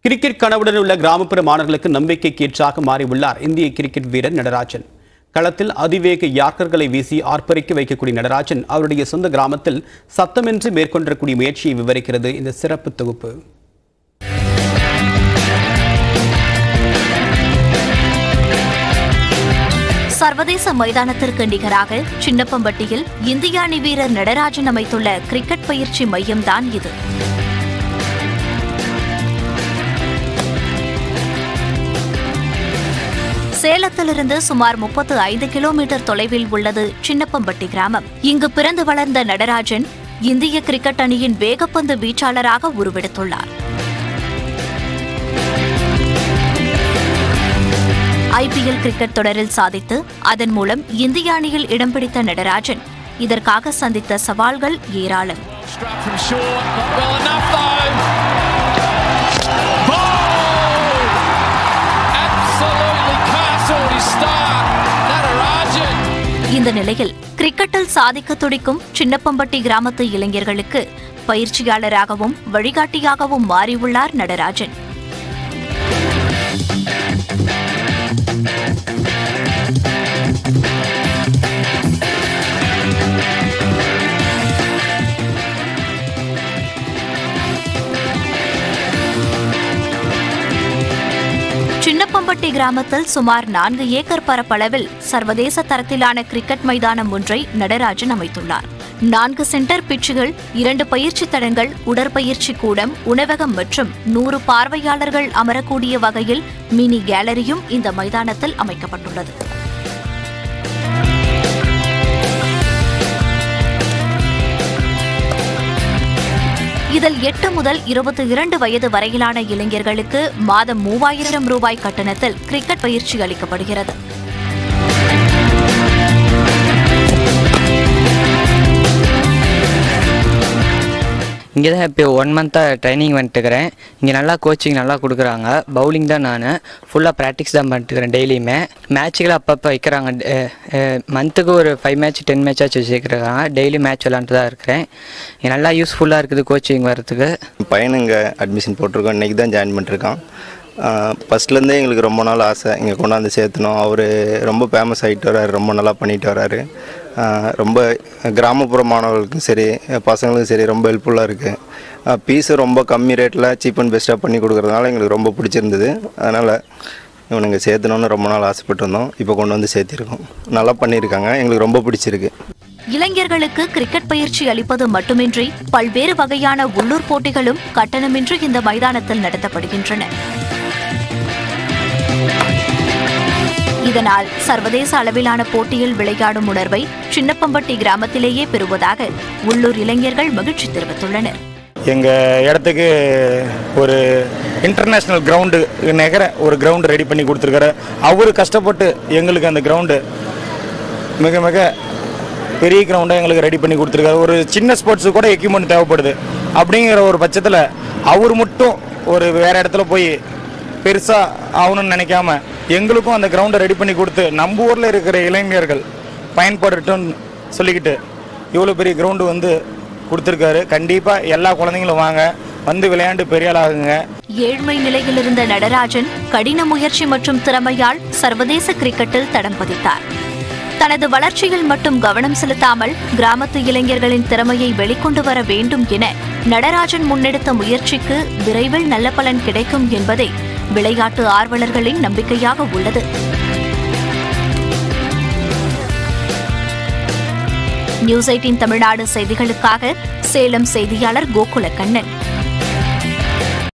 Cricket கனவுடன் உள்ள கிராமப்புற மாணவர்களுக்கு நம்பிக்கைக்கு ஏற்றாக மாறியுள்ளார் இந்திய கிரிக்கெட் வீரர் நடராஜன் களத்தில் அதிவேக யார்க்கர்களை வீசி ஆர்ப்பரிக்க வைக்கக்கூடிய நடராஜன் அவருடைய சொந்த கிராமத்தில் சத்தமின்றி மேற்கொண்டிருக்கூடிய முயற்சியை விவரிக்கிறது இந்த சிறப்பு தொகுப்பு சர்வதேச மைதானத்திற்கு நிகராக சின்னப்பம்பட்டியில் இந்திய அணி வீரர் நடராஜன் அமைத்துள்ள கிரிக்கெட் பயிற்சி மையம்தான் இது சேலத்திலிருந்து சுமார் முப்பத்து ஐந்து கிலோமீட்டர் தொலைவில் உள்ளது சின்னப்பம்பட்டி கிராமம் இங்கு பிறந்து வளர்ந்த நடராஜன் இந்திய கிரிக்கெட் அணியின் வேகப்பந்து வீச்சாளராக உருவெடுத்துள்ளார் ஐபிஎல் கிரிக்கெட் தொடரில் சாதித்து அதன் மூலம் இந்திய அணியில் இடம் பிடித்த நடராஜன் இதற்காக சந்தித்த சவால்கள் ஏராளம் Struck from short, not well enough though. Ball! Absolutely cancelled his start. Natarajan. இந்த நிலையில் கிரிக்கெட்டில் சாதிக்க துடிக்கும் சின்னப்பம்பட்டி கிராமத்து இளைஞர்களுக்கு பயிற்சியாளராகவும் வழிகாட்டியாகவும் மாறியுள்ளார் நடராஜன் சின்னப்பம்பட்டி கிராமத்தில் சுமார் நான்கு ஏக்கர் பரப்பளவில் சர்வதேச தரத்திலான கிரிக்கெட் மைதானம் ஒன்றை நடராஜன் அமைத்துள்ளார் நான்கு சென்டர் பிட்சுகள் இரண்டு பயிற்சி தடங்கள் உடற்பயிற்சி கூடம் உணவகம் மற்றும் நூறு பார்வையாளர்கள் அமரக்கூடிய வகையில் மினி கேலரியும் இந்த மைதானத்தில் அமைக்கப்பட்டுள்ளது இதில் எட்டு முதல் இருபத்தி இரண்டு வயது வரையிலான இளைஞர்களுக்கு மாதம் மூவாயிரம் ரூபாய் கட்டணத்தில் கிரிக்கெட் பயிற்சி அளிக்கப்படுகிறது இங்கே தான் இப்போ ஒன் மந்த்தாக ட்ரைனிங் வந்துட்டுக்கிறேன் இங்கே நல்லா கோச்சிங் நல்லா கொடுக்குறாங்க பவுலிங் தான் நான் ஃபுல்லாக ப்ராக்டிஸ் தான் பண்ணிட்டுக்கிறேன் டெய்லியுமே மேட்ச்சுகள் அப்பப்போ வைக்கிறாங்க மந்த்துக்கு ஒரு ஃபைவ் மேட்ச் டென் மேட்சாச்சும் வச்சுருக்காங்க டெய்லி மேட்ச் விளாண்டுட்டு தான் இருக்கிறேன் இங்க நல்லா யூஸ்ஃபுல்லாக இருக்குது கோச்சிங் வர்றதுக்கு பையன் இங்கே அட்மிஷன் போட்டிருக்கோம் இன்றைக்கி தான் ஜாயின் பண்ணிருக்கான் ஃபஸ்ட்லேருந்தே எங்களுக்கு ரொம்ப நாள் ஆசை இங்கே கொண்டாந்து சேர்த்தணும் அவர் ரொம்ப ஃபேமஸ் ஆகிட்டு வர்றாரு ரொம்ப நல்லா பண்ணிட்டு வர்றாரு ஆஹ் ரொம்ப கிராமப்புற மாணவர்களுக்கும் சரி பசங்களுக்கும் சரி ரொம்ப ஹெல்ப்ஃபுல்லாக இருக்குது பீஸு ரொம்ப கம்மி ரேட்டில் சீப் அண்ட் பெஸ்ட்டாக பண்ணி கொடுக்குறதுனால எங்களுக்கு ரொம்ப பிடிச்சிருந்தது அதனால் இவனுங்க சேர்த்தணுன்னு ரொம்ப நாள் ஆசைப்பட்டிருந்தோம் இப்போ கொண்டு வந்து சேர்த்திருக்கோம் நல்லா பண்ணியிருக்காங்க எங்களுக்கு ரொம்ப பிடிச்சிருக்கு இளைஞர்களுக்கு கிரிக்கெட் பயிற்சி அளிப்பது மட்டுமின்றி பல்வேறு வகையான உள்ளூர் போட்டிகளும் கட்டணமின்றி இந்த மைதானத்தில் நடத்தப்படுகின்றன இதனால் சர்வதேச அளவிலான போட்டியில் விளையாடும் உணர்வை சின்னப்பம்பட்டி கிராமத்திலேயே பெறுவதாக உள்ளூர் இளைஞர்கள் மகிழ்ச்சி தெரிவித்துள்ளனர் எங்கள் இடத்துக்கு ஒரு இன்டர்நேஷ்னல் கிரவுண்டு நகர ஒரு கிரவுண்டு ரெடி பண்ணி கொடுத்துருக்காரு அவர் கஷ்டப்பட்டு எங்களுக்கு அந்த கிரவுண்டு மிக மிக பெரிய கிரவுண்டை எங்களுக்கு ரெடி பண்ணி கொடுத்துருக்காரு ஒரு சின்ன ஸ்போர்ட்ஸுக்கு கூட எக்யூப்மெண்ட் தேவைப்படுது அப்படிங்கிற ஒரு பட்சத்தில் அவர் மட்டும் ஒரு வேறு இடத்துல போய் பெருசாக ஆகணும்னு நினைக்காம எங்களுக்கும் அந்த கிரவுண்டை ரெடி பண்ணி கொடுத்து நம்ம ஊரில் இருக்கிற இளைஞர்கள் பயன்படட்டும்னு சொல்லிக்கிட்டு இவ்வளோ பெரிய கிரவுண்டு வந்து கொடுத்துருக்காரு கண்டிப்பாக எல்லா குழந்தைங்களும் வாங்க வந்து விளையாண்டு பெரிய ஆள் ஆகுங்க ஏழ்மை நிலையில் இருந்த நடராஜன் கடின முயற்சி மற்றும் திறமையால் சர்வதேச கிரிக்கெட்டில் தடம் பதித்தார் தனது வளர்ச்சியில் மட்டும் கவனம் செலுத்தாமல் கிராமத்து இளைஞர்களின் திறமையை வெளிக்கொண்டு வர வேண்டும் என நடராஜன் முன்னெடுத்த முயற்சிக்கு விரைவில் நல்ல பலன் கிடைக்கும் என்பதே விளையாட்டு ஆர்வலர்களின் நம்பிக்கையாக உள்ளது நியூஸ் எயிட்டின் தமிழ்நாடு செய்திகளுக்காக சேலம் செய்தியாளர் கோகுலக்கண்ணன்